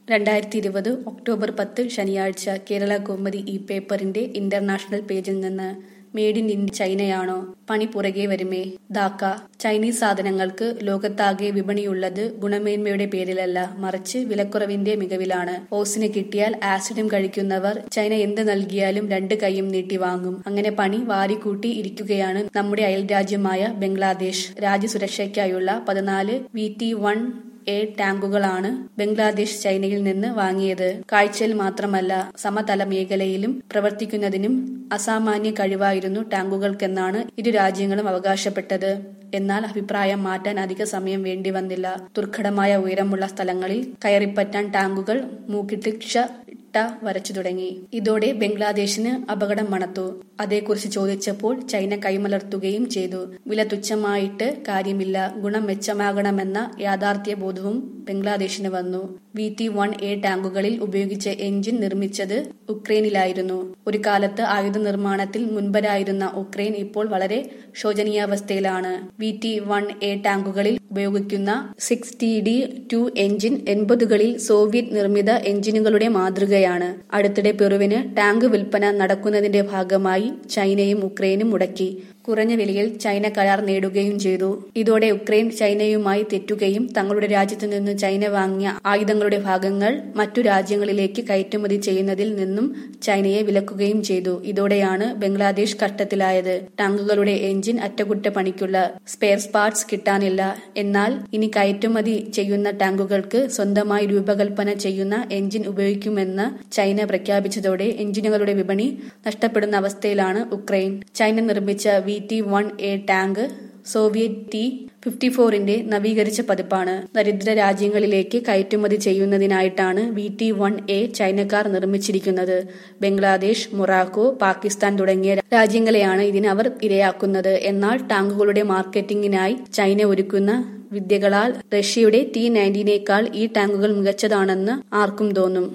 രണ്ടായിരത്തി ഇരുപത് ഒക്ടോബർ പത്ത് ശനിയാഴ്ച കേരള കൗമുദി ഈ പേപ്പറിന്റെ ഇന്റർനാഷണൽ പേജിൽ നിന്ന് മെയ്ഡ് ഇൻ ഇന്ത്യ ചൈനയാണോ പണി പുറകെ വരുമേ ധാക്ക ചൈനീസ് സാധനങ്ങൾക്ക് ലോകത്താകെ വിപണിയുള്ളത് ഗുണമേന്മയുടെ പേരിലല്ല മറിച്ച് വിലക്കുറവിന്റെ മികവിലാണ് ഓസിന് കിട്ടിയാൽ ആസിഡും കഴിക്കുന്നവർ ചൈന എന്ത് നൽകിയാലും രണ്ട് കൈയും നീട്ടി വാങ്ങും അങ്ങനെ പണി വാരിക്കൂട്ടി ഇരിക്കുകയാണ് നമ്മുടെ അയൽരാജ്യമായ ബംഗ്ലാദേശ് രാജ്യസുരക്ഷയ്ക്കായുള്ള പതിനാല് വി ടി വൺ എ ടാങ്കുകളാണ് ബംഗ്ലാദേശ് ചൈനയിൽ നിന്ന് വാങ്ങിയത് കാഴ്ചയിൽ മാത്രമല്ല സമതല മേഖലയിലും പ്രവർത്തിക്കുന്നതിനും അസാമാന്യ കഴിവായിരുന്നു ടാങ്കുകൾക്കെന്നാണ് ഇരു രാജ്യങ്ങളും അവകാശപ്പെട്ടത് എന്നാൽ അഭിപ്രായം മാറ്റാൻ അധിക സമയം വേണ്ടി വന്നില്ല ദുർഘടമായ ഉയരമുള്ള സ്ഥലങ്ങളിൽ കയറിപ്പറ്റാൻ ടാങ്കുകൾ മൂക്കിട്ട് ക്ഷ ഇട്ട വരച്ചു തുടങ്ങി ഇതോടെ ബംഗ്ലാദേശിന് അപകടം മണത്തു അതേക്കുറിച്ച് ചോദിച്ചപ്പോൾ ചൈന കൈമലർത്തുകയും ചെയ്തു വില തുച്ഛമായിട്ട് കാര്യമില്ല ഗുണം മെച്ചമാകണമെന്ന യാഥാർത്ഥ്യ ബോധവും ബംഗ്ലാദേശിന് വന്നു വി ടി വൺ എ ടാങ്കുകളിൽ ഉപയോഗിച്ച എഞ്ചിൻ നിർമ്മിച്ചത് ഉക്രൈനിലായിരുന്നു ഒരു കാലത്ത് ആയുധ നിർമ്മാണത്തിൽ മുൻപരായിരുന്ന ഉക്രൈൻ ഇപ്പോൾ വളരെ ശോചനീയാവസ്ഥയിലാണ് വി ടി വൺ എ ടാങ്കുകളിൽ ഉപയോഗിക്കുന്ന six T D two engine എൺപതുകളിൽ സോവിയറ്റ് നിർമ്മിത എഞ്ചിനുകളുടെ മാതൃകയാണ് അടുത്തിടെ പെറുവിന് ടാങ്ക് വിൽപ്പന നടക്കുന്നതിന്റെ ഭാഗമായി ചൈനയും ഉക്രൈനും മുടക്കി കുറഞ്ഞ വിലയിൽ ചൈന കരാർ നേടുകയും ചെയ്തു ഇതോടെ ഉക്രൈൻ ചൈനയുമായി തെറ്റുകയും തങ്ങളുടെ രാജ്യത്തു നിന്ന് ചൈന വാങ്ങിയ ആയുധങ്ങളുടെ ഭാഗങ്ങൾ മറ്റു രാജ്യങ്ങളിലേക്ക് കയറ്റുമതി ചെയ്യുന്നതിൽ നിന്നും ചൈനയെ വിലക്കുകയും ചെയ്തു ഇതോടെയാണ് ബംഗ്ലാദേശ് കഷ്ടത്തിലായത് ടാങ്കുകളുടെ എഞ്ചിൻ അറ്റകുറ്റപ്പണിക്കുള്ള സ്പെയർ പാർട്സ് കിട്ടാനില്ല എന്നാൽ ഇനി കയറ്റുമതി ചെയ്യുന്ന ടാങ്കുകൾക്ക് സ്വന്തമായി രൂപകൽപ്പന ചെയ്യുന്ന എഞ്ചിൻ ഉപയോഗിക്കുമെന്ന് ചൈന പ്രഖ്യാപിച്ചതോടെ എഞ്ചിനുകളുടെ വിപണി നഷ്ടപ്പെടുന്ന അവസ്ഥയിലാണ് ഉക്രൈൻ ചൈന നിർമ്മിച്ച V T one A tank Soviet T fifty ഫോറിന്റെ നവീകരിച്ച പതിപ്പാണ് ദരിദ്ര രാജ്യങ്ങളിലേക്ക് കയറ്റുമതി ചെയ്യുന്നതിനായിട്ടാണ് വി ടി വൺ എ ചൈനക്കാർ നിർമ്മിച്ചിരിക്കുന്നത് ബംഗ്ലാദേശ് മൊറാക്കോ പാകിസ്ഥാൻ തുടങ്ങിയ രാജ്യങ്ങളെയാണ് ഇതിന് അവർ ഇരയാക്കുന്നത് എന്നാൽ ടാങ്കുകളുടെ മാർക്കറ്റിംഗിനായി ചൈന ഒരുക്കുന്ന വിദ്യകളാൽ റഷ്യയുടെ ടി നയൻറ്റീനേക്കാൾ ഈ ടാങ്കുകൾ മികച്ചതാണെന്ന് ആർക്കും തോന്നും